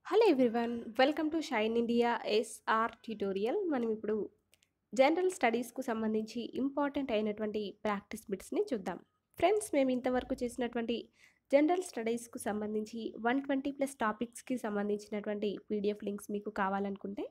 hello everyone welcome to shine India SR tutorial మనం ఇప్పుడు general స్టడీస్కు సంబంధించి ఇంపార్టెంట్ అయినటువంటి ప్రాక్టీస్ బిట్స్ని చూద్దాం ఫ్రెండ్స్ మేము ఇంతవరకు చేసినటువంటి జనరల్ స్టడీస్కు సంబంధించి వన్ ట్వంటీ ప్లస్ టాపిక్స్కి సంబంధించినటువంటి పీడిఎఫ్ లింక్స్ మీకు కావాలనుకుంటే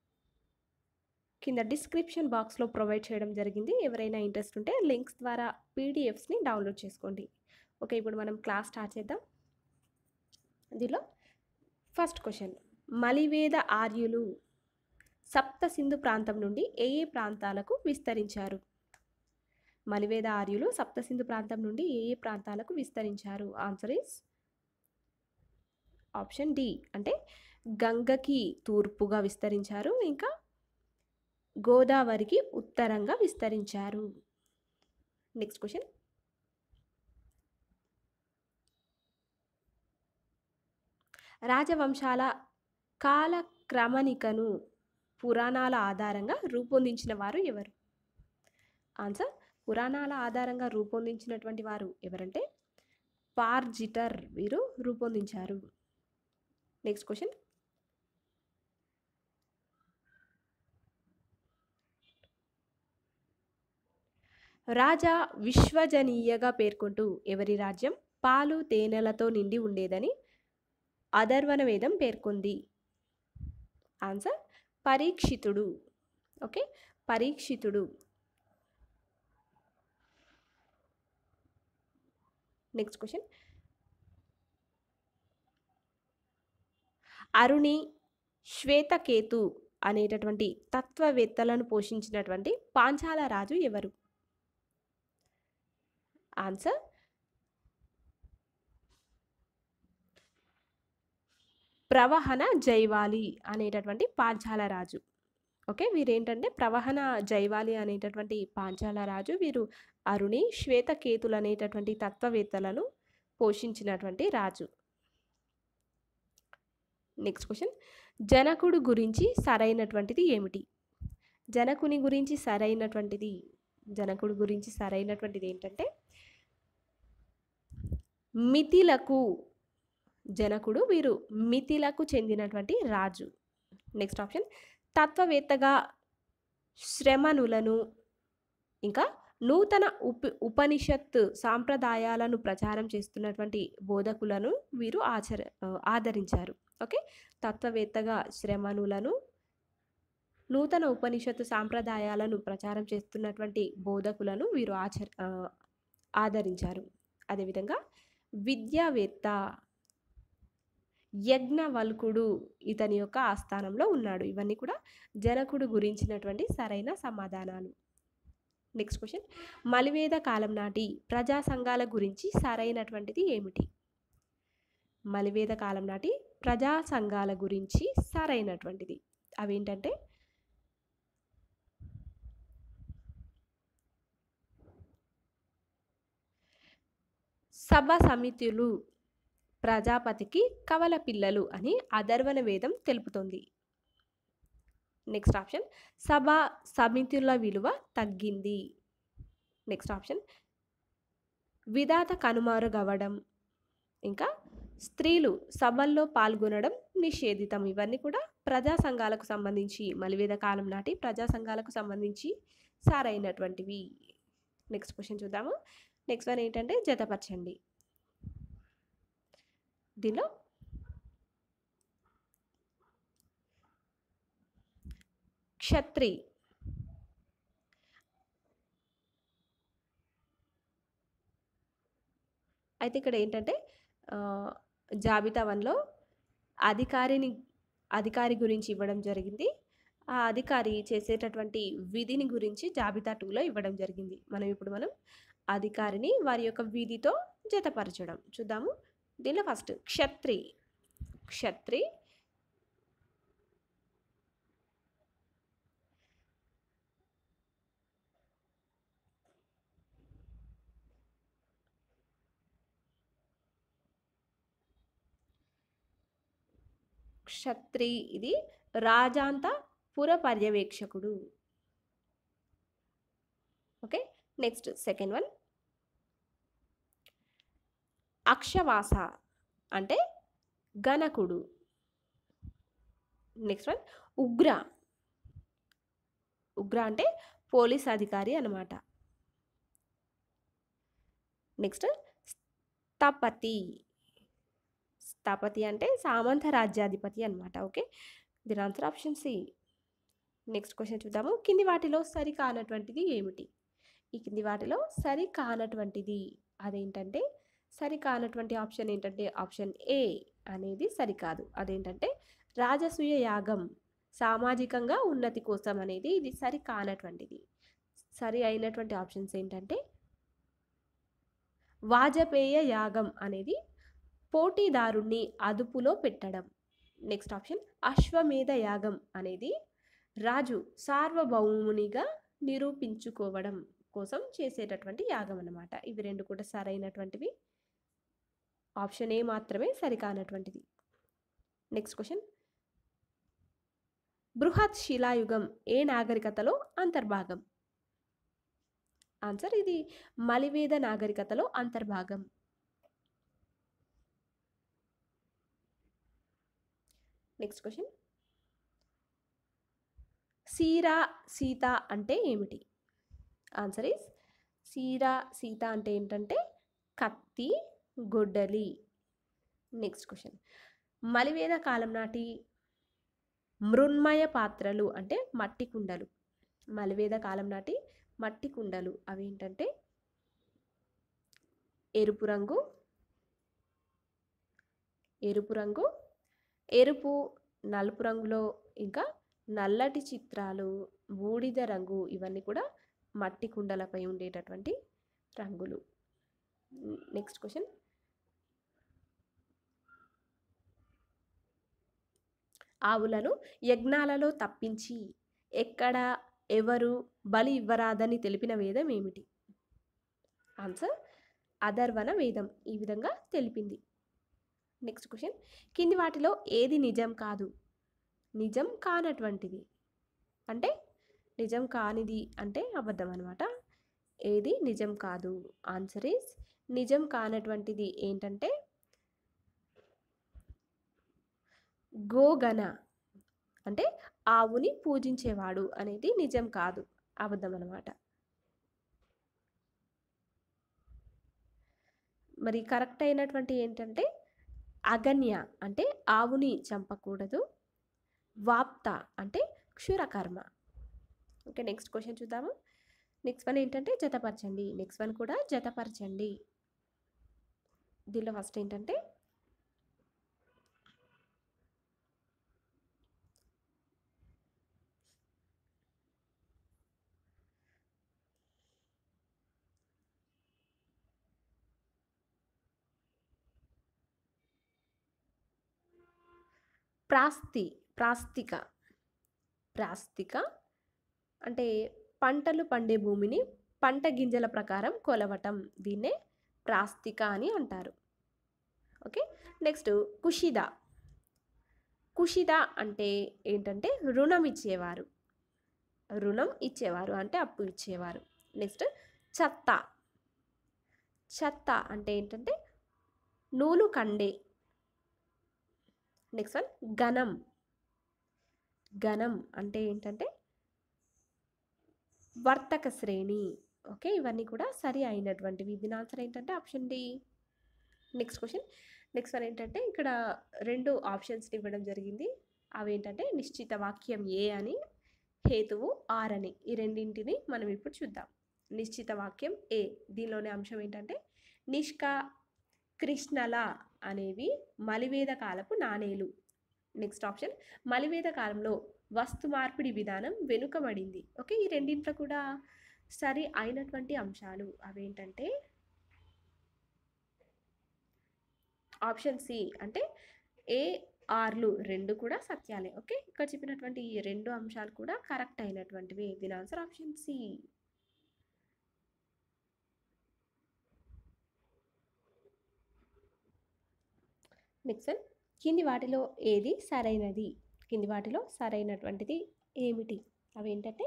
కింద డిస్క్రిప్షన్ బాక్స్లో ప్రొవైడ్ చేయడం జరిగింది ఎవరైనా ఇంట్రెస్ట్ ఉంటే లింక్స్ ద్వారా పీడిఎఫ్స్ని డౌన్లోడ్ చేసుకోండి ఓకే ఇప్పుడు మనం క్లాస్ స్టార్ట్ చేద్దాం దీనిలో ఫస్ట్ క్వశ్చన్ మలివేద ఆర్యులు సప్త సింధు ప్రాంతం నుండి ఏ ఏ ప్రాంతాలకు విస్తరించారు మలివేద ఆర్యులు సప్త సింధు ప్రాంతం నుండి ఏ ఏ ప్రాంతాలకు విస్తరించారు ఆన్సర్ ఇస్ ఆప్షన్ డి అంటే గంగకి తూర్పుగా విస్తరించారు ఇంకా గోదావరికి ఉత్తరంగా విస్తరించారు నెక్స్ట్ క్వశ్చన్ రాజవంశాల కాలక్రమణికను పురాణాల ఆధారంగా రూపొందించిన వారు ఎవరు ఆన్సర్ పురాణాల ఆధారంగా రూపొందించినటువంటి వారు ఎవరంటే పార్జిటర్ వీరు రూపొందించారు నెక్స్ట్ క్వశ్చన్ రాజా విశ్వజనీయగా పేర్కొంటూ ఎవరి రాజ్యం పాలు తేనెలతో నిండి ఉండేదని అధర్వణ వేదం పేర్కొంది ఆన్సర్ పరీక్షితుడు ఓకే పరీక్షితుడు నెక్స్ట్ క్వశ్చన్ అరుణి శ్వేతకేతు అనేటటువంటి తత్వవేత్తలను పోషించినటువంటి పాంచాల రాజు ఎవరు ఆన్సర్ ప్రవహన జైవాలి అనేటటువంటి పాంచాల రాజు ఓకే వీరేంటంటే ప్రవహన జైవాలి అనేటటువంటి పాంచాల రాజు వీరు అరుణి శ్వేతకేతులు అనేటటువంటి తత్వవేత్తలను పోషించినటువంటి రాజు నెక్స్ట్ క్వశ్చన్ జనకుడు గురించి సరైనటువంటిది ఏమిటి జనకుని గురించి సరైనటువంటిది జనకుడు గురించి సరైనటువంటిది ఏంటంటే మితిలకు జనకుడు వీరు మితిలకు చెందినటువంటి రాజు నెక్స్ట్ ఆప్షన్ తత్వవేత్తగా శ్రమణులను ఇంకా నూతన ఉప ఉపనిషత్ సాంప్రదాయాలను ప్రచారం చేస్తున్నటువంటి బోధకులను వీరు ఆచర ఆదరించారు ఓకే తత్వవేత్తగా శ్రమణులను నూతన ఉపనిషత్తు సాంప్రదాయాలను ప్రచారం చేస్తున్నటువంటి బోధకులను వీరు ఆచర ఆదరించారు అదేవిధంగా విద్యావేత్త యజ్ఞవల్కుడు ఇతని యొక్క ఆస్థానంలో ఉన్నాడు ఇవన్నీ కూడా జనకుడు గురించినటువంటి సరైన సమాధానాలు నెక్స్ట్ క్వశ్చన్ మలివేద కాలం నాటి ప్రజా సంఘాల గురించి సరైనటువంటిది ఏమిటి మలివేద కాలం నాటి ప్రజా సంఘాల గురించి సరైనటువంటిది అవేంటంటే సభ సమితులు ప్రజాపతికి కవల పిల్లలు అని అధర్వణ వేదం తెలుపుతోంది నెక్స్ట్ ఆప్షన్ సభ సమితుల విలువ తగ్గింది నెక్స్ట్ ఆప్షన్ విధాత కనుమరుగవడం ఇంకా స్త్రీలు సభల్లో పాల్గొనడం నిషేధితం ఇవన్నీ కూడా ప్రజా సంఘాలకు సంబంధించి మలివేద కాలం నాటి ప్రజా సంఘాలకు సంబంధించి సారైనటువంటివి నెక్స్ట్ క్వశ్చన్ చూద్దాము నెక్స్ట్ వన్ ఏంటంటే జతపరచండి దీనిలో క్షత్రి అయితే ఇక్కడ ఏంటంటే జాబితా వన్లో అధికారిని అధికారి గురించి ఇవ్వడం జరిగింది ఆ అధికారి చేసేటటువంటి విధిని గురించి జాబితా టూలో ఇవ్వడం జరిగింది మనం ఇప్పుడు మనం అధికారిని వారి యొక్క విధితో జతపరచడం చూద్దాము దీనిలో ఫస్ట్ క్షత్రి క్షత్రి క్షత్రి ఇది రాజాంత పుర పర్యవేక్షకుడు ఓకే నెక్స్ట్ సెకండ్ వన్ అక్షవాస అంటే గణకుడు నెక్స్ట్ వన్ ఉగ్ర ఉగ్ర అంటే పోలీస్ అధికారి అన్నమాట నెక్స్ట్ స్థపతి స్థపతి అంటే సామంత రాజ్యాధిపతి అనమాట ఓకే దీని answer option C next question చూద్దాము కింది వాటిలో సరి కానటువంటిది ఏమిటి ఈ కింది వాటిలో సరి కానటువంటిది అదేంటంటే సరి కానటువంటి ఆప్షన్ ఏంటంటే ఆప్షన్ ఏ అనేది సరికాదు అదేంటంటే రాజసూయ యాగం సామాజికంగా ఉన్నతి కోసం అనేది ఇది సరి కానటువంటిది సరి అయినటువంటి ఆప్షన్స్ ఏంటంటే వాజపేయ యాగం అనేది పోటీదారుణ్ణి అదుపులో పెట్టడం నెక్స్ట్ ఆప్షన్ అశ్వమేధ యాగం అనేది రాజు సార్వభౌమునిగా నిరూపించుకోవడం కోసం చేసేటటువంటి యాగం అన్నమాట ఇవి రెండు కూడా సరైనటువంటివి ఆప్షన్ ఏ మాత్రమే సరికానటువంటిది నెక్స్ట్ క్వశ్చన్ బృహత్ శిలాయుగం ఏ నాగరికతలో అంతర్భాగం ఆన్సర్ ఇది మలివేద నాగరికతలో అంతర్భాగం నెక్స్ట్ క్వశ్చన్ సీరా సీత అంటే ఏమిటి ఆన్సర్ ఈస్ సీరా సీత అంటే ఏంటంటే కత్తి గొడ్డలి నెక్స్ట్ క్వశ్చన్ మలివేద కాలం నాటి మృన్మయ పాత్రలు అంటే మట్టి కుండలు మలివేద కాలం నాటి మట్టి కుండలు అవి ఏంటంటే ఎరుపు రంగు ఎరుపు రంగు ఎరుపు నలుపు రంగులో ఇంకా నల్లటి చిత్రాలు బూడిద రంగు ఇవన్నీ కూడా మట్టి కుండలపై ఉండేటటువంటి రంగులు నెక్స్ట్ క్వశ్చన్ ఆవులను యజ్ఞాలలో తప్పించి ఎక్కడ ఎవరు బలి ఇవ్వరాదని తెలిపిన వేదం ఏమిటి ఆన్సర్ అధర్వణ వేదం ఈ విధంగా తెలిపింది నెక్స్ట్ క్వశ్చన్ కింది వాటిలో ఏది నిజం కాదు నిజం కానటువంటిది అంటే నిజం కానిది అంటే అబద్ధం అనమాట ఏది నిజం కాదు ఆన్సర్ ఈస్ నిజం కానటువంటిది ఏంటంటే గోగణ అంటే ఆవుని పూజించేవాడు అనేది నిజం కాదు అబద్ధం అనమాట మరి కరెక్ట్ అయినటువంటి ఏంటంటే అగన్య అంటే ఆవుని చంపకూడదు వాప్త అంటే క్షురకర్మ ఓకే నెక్స్ట్ క్వశ్చన్ చూద్దాము నెక్స్ట్ వన్ ఏంటంటే జతపరచండి నెక్స్ట్ వన్ కూడా జతపరచండి దీనిలో ఫస్ట్ ఏంటంటే ప్రాస్తి ప్రాస్తిక ప్రాస్తిక అంటే పంటలు పండే భూమిని పంట గింజల ప్రకారం కొలవటం దీన్నే ప్రాస్తిక అని అంటారు ఓకే నెక్స్ట్ కుషిద కుషిద అంటే ఏంటంటే రుణం ఇచ్చేవారు రుణం ఇచ్చేవారు అంటే అప్పు ఇచ్చేవారు నెక్స్ట్ చెత్త చెత్త అంటే ఏంటంటే నూలు కండే నెక్స్ట్ వన్ ఘనం ఘనం అంటే ఏంటంటే వర్తక శ్రేణి ఓకే ఇవన్నీ కూడా సరి అయినటువంటివి దీని ఆన్సర్ ఏంటంటే option D next question next one ఏంటంటే ఇక్కడ రెండు ఆప్షన్స్ ఇవ్వడం జరిగింది అవి ఏంటంటే నిశ్చిత వాక్యం ఏ అని హేతువు ఆర్ అని ఈ రెండింటిని మనం ఇప్పుడు చూద్దాం నిశ్చిత వాక్యం ఏ దీనిలోని అంశం ఏంటంటే నిష్క కృష్ణల అనేవి మలివేద కాలపు నాణేలు నెక్స్ట్ ఆప్షన్ మలివేద కాలంలో వస్తు మార్పిడి విధానం వెనుకబడింది ఓకే ఈ రెండింట్లో కూడా సరి అయినటువంటి అంశాలు అవేంటంటే ఆప్షన్ సి అంటే ఏ ఆర్లు రెండు కూడా సత్యాలే ఓకే ఇక్కడ చెప్పినటువంటి ఈ రెండు అంశాలు కూడా కరెక్ట్ అయినటువంటివి దీని answer option C next one కింది వాటిలో ఏది సరైనది కింది వాటిలో సరైనటువంటిది ఏమిటి అవి ఏంటంటే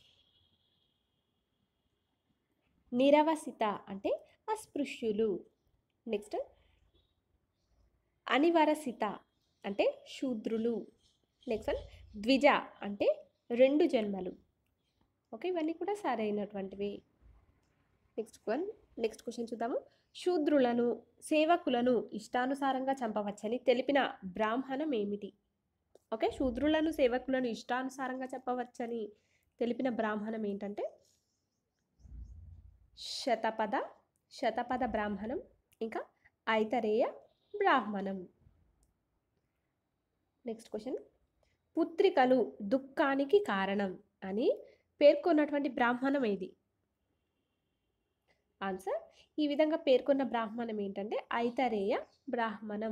నిరవసిత అంటే అస్పృశ్యులు నెక్స్ట్ అనివరసిత అంటే శూద్రులు నెక్స్ట్ వన్ ద్విజ అంటే రెండు జన్మలు ఓకే ఇవన్నీ కూడా సరైనటువంటివి నెక్స్ట్ వన్ నెక్స్ట్ క్వశ్చన్ చూద్దాము శూద్రులను సేవకులను ఇష్టానుసారంగా చంపవచ్చని తెలిపిన బ్రాహ్మణం ఏమిటి ఓకే శూద్రులను సేవకులను ఇష్టానుసారంగా చెప్పవచ్చని తెలిపిన బ్రాహ్మణం ఏంటంటే శతపద శతపద బ్రాహ్మణం ఇంకా ఐతరేయ బ్రాహ్మణం నెక్స్ట్ క్వశ్చన్ పుత్రికలు దుఃఖానికి కారణం అని పేర్కొన్నటువంటి బ్రాహ్మణం ఏది ఆన్సర్ ఈ విధంగా పేర్కొన్న బ్రాహ్మణం ఏంటంటే ఐతరేయ బ్రాహ్మణం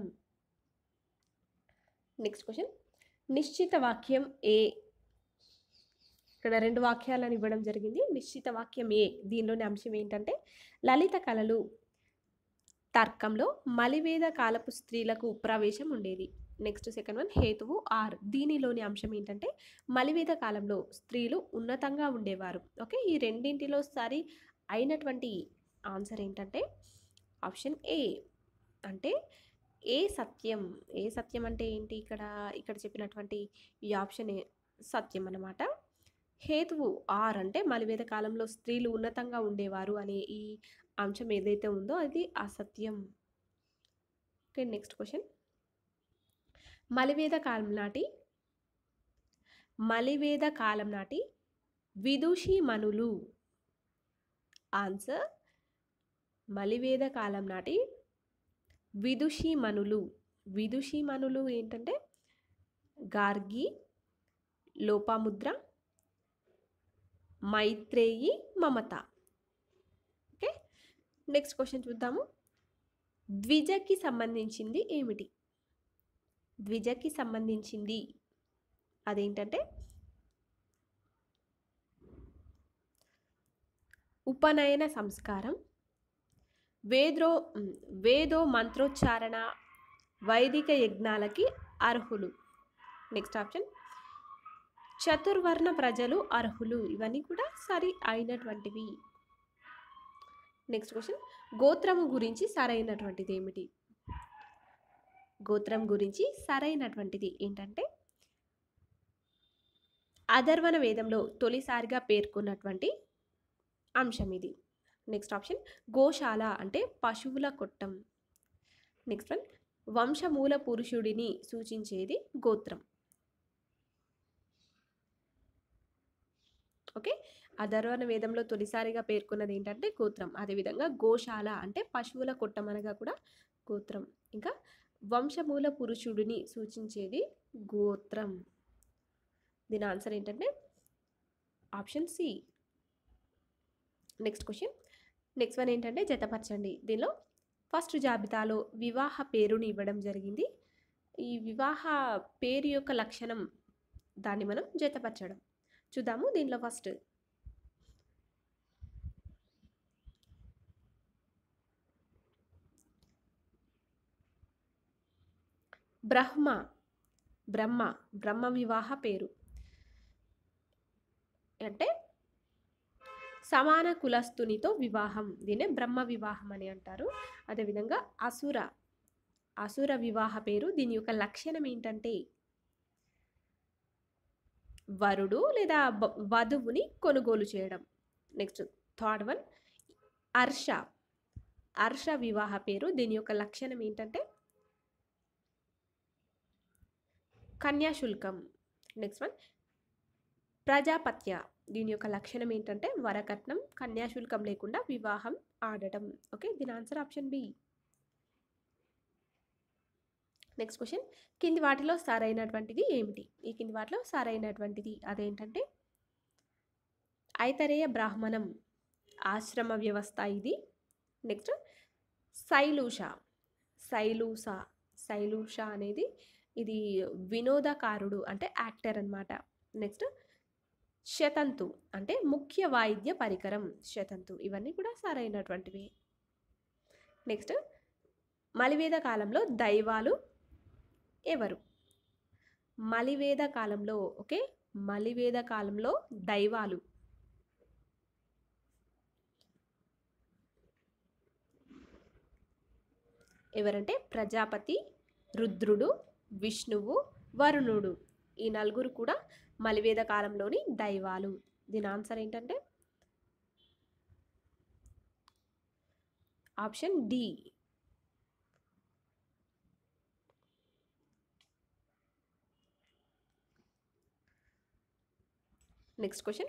నెక్స్ట్ క్వశ్చన్ నిశ్చిత వాక్యం ఏ ఇక్కడ రెండు వాక్యాలను ఇవ్వడం జరిగింది నిశ్చిత వాక్యం ఏ దీనిలోని అంశం ఏంటంటే లలిత కళలు తర్కంలో మలివేద కాలపు స్త్రీలకు ప్రవేశం ఉండేది నెక్స్ట్ సెకండ్ వన్ హేతువు ఆర్ దీనిలోని అంశం ఏంటంటే మలివేద కాలంలో స్త్రీలు ఉన్నతంగా ఉండేవారు ఓకే ఈ రెండింటిలో సరి అయినటువంటి ఆన్సర్ ఏంటంటే ఆప్షన్ ఏ అంటే ఏ సత్యం ఏ సత్యం అంటే ఏంటి ఇక్కడ ఇక్కడ చెప్పినటువంటి ఈ ఆప్షన్ ఏ సత్యం అన్నమాట హేతువు ఆర్ అంటే మలివేద కాలంలో స్త్రీలు ఉన్నతంగా ఉండేవారు అనే ఈ అంశం ఏదైతే ఉందో అది అసత్యం ఓకే నెక్స్ట్ క్వశ్చన్ మలివేద కాలం నాటి మలివేద కాలం నాటి విదుషి మనులు ఆన్సర్ మలివేద కాలం నాటి విదుషి మనులు విదుషి మనులు ఏంటంటే Gargi Lopamudra Maitreyi Mamata okay next question చూద్దాము ద్విజకి సంబంధించింది ఏమిటి ద్విజకి సంబంధించింది అదేంటంటే ఉపనయన సంస్కారం వేదో వేదో మంత్రోచ్చారణ వైదిక యజ్ఞాలకి అర్హులు నెక్స్ట్ ఆప్షన్ చతుర్వర్ణ ప్రజలు అర్హులు ఇవన్నీ కూడా సరి అయినటువంటివి నెక్స్ట్ క్వశ్చన్ గోత్రము గురించి సరైనటువంటిది ఏమిటి గోత్రం గురించి సరైనటువంటిది ఏంటంటే అధర్వణ వేదంలో తొలిసారిగా పేర్కొన్నటువంటి అంశం ఇది నెక్స్ట్ ఆప్షన్ గోశాల అంటే పశువుల కొట్టం నెక్స్ట్ వన్ వంశమూల పురుషుడిని సూచించేది గోత్రం ఓకే అధర్వణ వేదంలో తొలిసారిగా పేర్కొన్నది ఏంటంటే గోత్రం అదేవిధంగా గోశాల అంటే పశువుల కొట్టం అనగా కూడా గోత్రం ఇంకా వంశమూల పురుషుడిని సూచించేది గోత్రం దీని ఆన్సర్ ఏంటంటే option C next question next one ఏంటంటే జతపరచండి దీనిలో ఫస్ట్ జాబితాలో వివాహ పేరుని ఇవ్వడం జరిగింది ఈ వివాహ పేరు యొక్క లక్షణం దాన్ని మనం జతపరచడం చూద్దాము దీనిలో ఫస్ట్ బ్రహ్మ బ్రహ్మ బ్రహ్మ వివాహ పేరు అంటే సమాన కులస్తునితో వివాహం దీనే బ్రహ్మ వివాహం అని అంటారు అదేవిధంగా అసుర అసుర వివాహ పేరు దీని యొక్క లక్షణం ఏంటంటే వరుడు లేదా బ- వధువుని కొనుగోలు చేయడం నెక్స్ట్ థర్డ్ వన్ హర్ష హర్ష వివాహ పేరు దీని యొక్క లక్షణం ఏంటంటే కన్యాశుల్కం నెక్స్ట్ వన్ ప్రజాపత్య దీని యొక్క లక్షణం ఏంటంటే వరకట్నం కన్యాశుల్కం లేకుండా వివాహం ఆడటం ఓకే దీని answer option B next question కింది వాటిలో సరైనటువంటిది ఏమిటి ఈ కింది వాటిలో సరైనటువంటిది అదేంటంటే ఐతరేయ బ్రాహ్మణం ఆశ్రమ వ్యవస్థ ఇది నెక్స్ట్ శైలూష శైలూష శైలూష అనేది ఇది వినోదకారుడు అంటే యాక్టర్ అన్నమాట నెక్స్ట్ శతంతు అంటే ముఖ్య వాయిద్య పరికరం శతంతు ఇవన్నీ కూడా సరైనటువంటివి నెక్స్ట్ మలివేద కాలంలో దైవాలు ఎవరు మలివేద కాలంలో ఓకే మలివేద కాలంలో దైవాలు ఎవరంటే ప్రజాపతి రుద్రుడు విష్ణువు వరుణుడు ఈ నలుగురు కూడా మలివేద కాలంలోని దైవాలు దీని ఆన్సర్ ఏంటంటే ఆప్షన్ డి నెక్స్ట్ క్వశ్చన్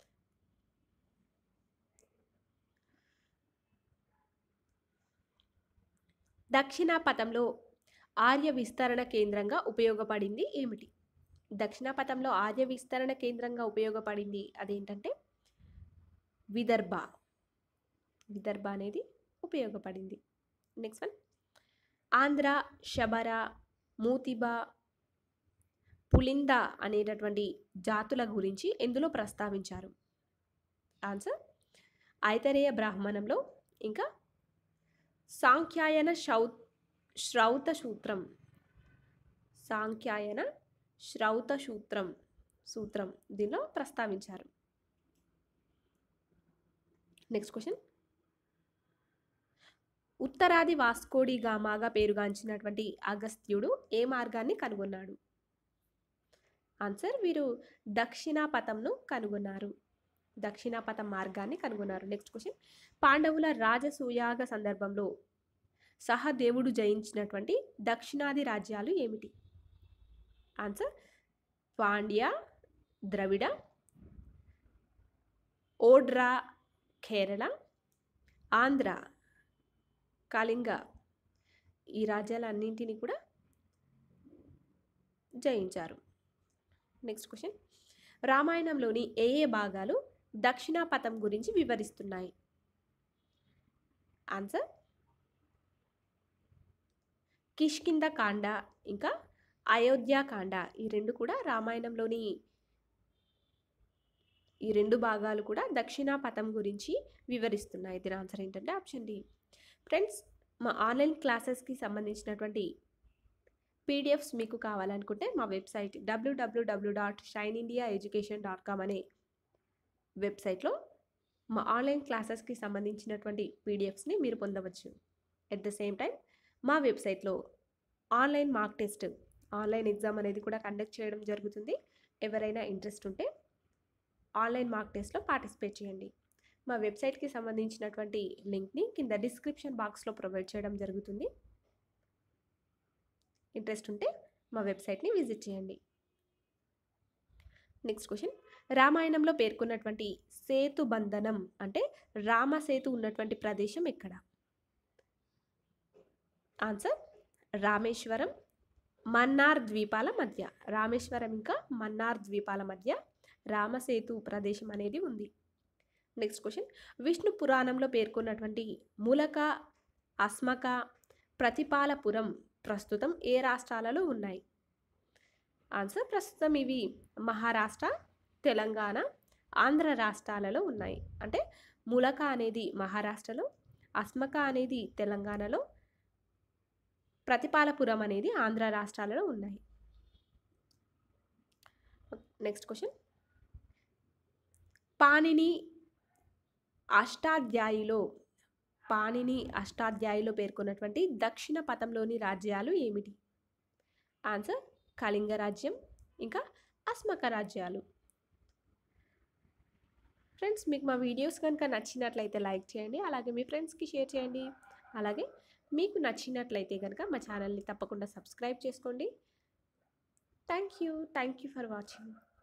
దక్షిణ పథంలో ఆర్య విస్తరణ కేంద్రంగా ఉపయోగపడింది ఏమిటి దక్షిణ పథంలో ఆర్య విస్తరణ కేంద్రంగా ఉపయోగపడింది అదేంటంటే విదర్భ విదర్భ అనేది ఉపయోగపడింది నెక్స్ట్ వన్ ఆంధ్ర శబర మూతిబా పులింద అనేటటువంటి జాతుల గురించి ఎందులో ప్రస్తావించారు ఆన్సర్ ఐతరేయ బ్రాహ్మణంలో ఇంకా సాంఖ్యాయన శౌ శ్రౌత సూత్రం సాంఖ్యాయన శ్రౌత సూత్రం సూత్రం దీనిలో ప్రస్తావించారు నెక్స్ట్ క్వశ్చన్ ఉత్తరాది వాస్కోడి గామాగా పేరుగాంచినటువంటి అగస్త్యుడు ఏ మార్గాన్ని కనుగొన్నాడు ఆన్సర్ వీరు దక్షిణాపథంను కనుగొన్నారు దక్షిణాపథం మార్గాన్ని కనుగొన్నారు నెక్స్ట్ క్వశ్చన్ పాండవుల రాజసూయాగ సందర్భంలో సహదేవుడు జయించినటువంటి దక్షిణాది రాజ్యాలు ఏమిటి ఆన్సర్ పాండ్య ద్రవిడ ఓడ్రా కేరళ ఆంధ్ర కళింగ ఈ రాజ్యాలన్నింటినీ కూడా జయించారు నెక్స్ట్ క్వశ్చన్ రామాయణంలోని ఏ ఏ భాగాలు దక్షిణాపథం గురించి వివరిస్తున్నాయి ఆన్సర్ కిష్కింద కాండ ఇంకా అయోధ్యాకాండ ఈ రెండు కూడా రామాయణంలోని ఈ రెండు భాగాలు కూడా దక్షిణాపథం గురించి వివరిస్తున్నాయి దీని ఆన్సర్ ఏంటంటే ఆప్షన్ డి ఫ్రెండ్స్ మా ఆన్లైన్ క్లాసెస్కి సంబంధించినటువంటి పీడిఎఫ్స్ మీకు కావాలనుకుంటే మా వెబ్సైట్ డబ్ల్యూడబ్ల్యూడబ్ల్యూ dot shine India education dot com అనే వెబ్సైట్లో మా ఆన్లైన్ క్లాసెస్కి సంబంధించినటువంటి పీడిఎఫ్స్ని మీరు పొందవచ్చు ఎట్ ద సేమ్ టైం మా వెబ్సైట్లో online mark test online exam అనేది కూడా కండక్ట్ చేయడం జరుగుతుంది ఎవరైనా ఇంట్రెస్ట్ ఉంటే ఆన్లైన్ మార్క్ టెస్ట్లో పార్టిసిపేట్ చేయండి మా వెబ్సైట్కి సంబంధించినటువంటి లింక్ని కింద డిస్క్రిప్షన్ బాక్స్లో ప్రొవైడ్ చేయడం జరుగుతుంది ఇంట్రెస్ట్ ఉంటే మా వెబ్సైట్ని విజిట్ చేయండి నెక్స్ట్ క్వశ్చన్ రామాయణంలో పేర్కొన్నటువంటి సేతు బంధనం అంటే రామసేతు ఉన్నటువంటి ప్రదేశం ఎక్కడ ఆన్సర్ రామేశ్వరం మన్నార్ ద్వీపాల మధ్య రామేశ్వరం ఇంకా మన్నార్ ద్వీపాల మధ్య రామసేతు ప్రదేశం అనేది ఉంది నెక్స్ట్ క్వశ్చన్ విష్ణు పురాణంలో పేర్కొన్నటువంటి మూలక అస్మక ప్రతిపాలపురం ప్రస్తుతం ఏ రాష్ట్రాలలో ఉన్నాయి ఆన్సర్ ప్రస్తుతం ఇవి మహారాష్ట్ర తెలంగాణ ఆంధ్ర రాష్ట్రాలలో ఉన్నాయి అంటే మూలక అనేది మహారాష్ట్రలో అస్మక అనేది తెలంగాణలో ప్రతిపాలపురం అనేది ఆంధ్ర రాష్ట్రాలలో ఉన్నాయి నెక్స్ట్ క్వశ్చన్ పాణిని అష్టాధ్యాయిలో పాణిని అష్టాధ్యాయిలో పేర్కొన్నటువంటి దక్షిణ పథంలోని రాజ్యాలు ఏమిటి ఆన్సర్ కళింగ రాజ్యం ఇంకా అస్మక రాజ్యాలు ఫ్రెండ్స్ మీకు మా వీడియోస్ కనుక నచ్చినట్లయితే లైక్ చేయండి అలాగే మీ ఫ్రెండ్స్కి షేర్ చేయండి అలాగే మీకు నచ్చినట్లయితే కనుక మా ఛానల్ని తప్పకుండా సబ్స్క్రైబ్ చేసుకోండి thank you thank you for watching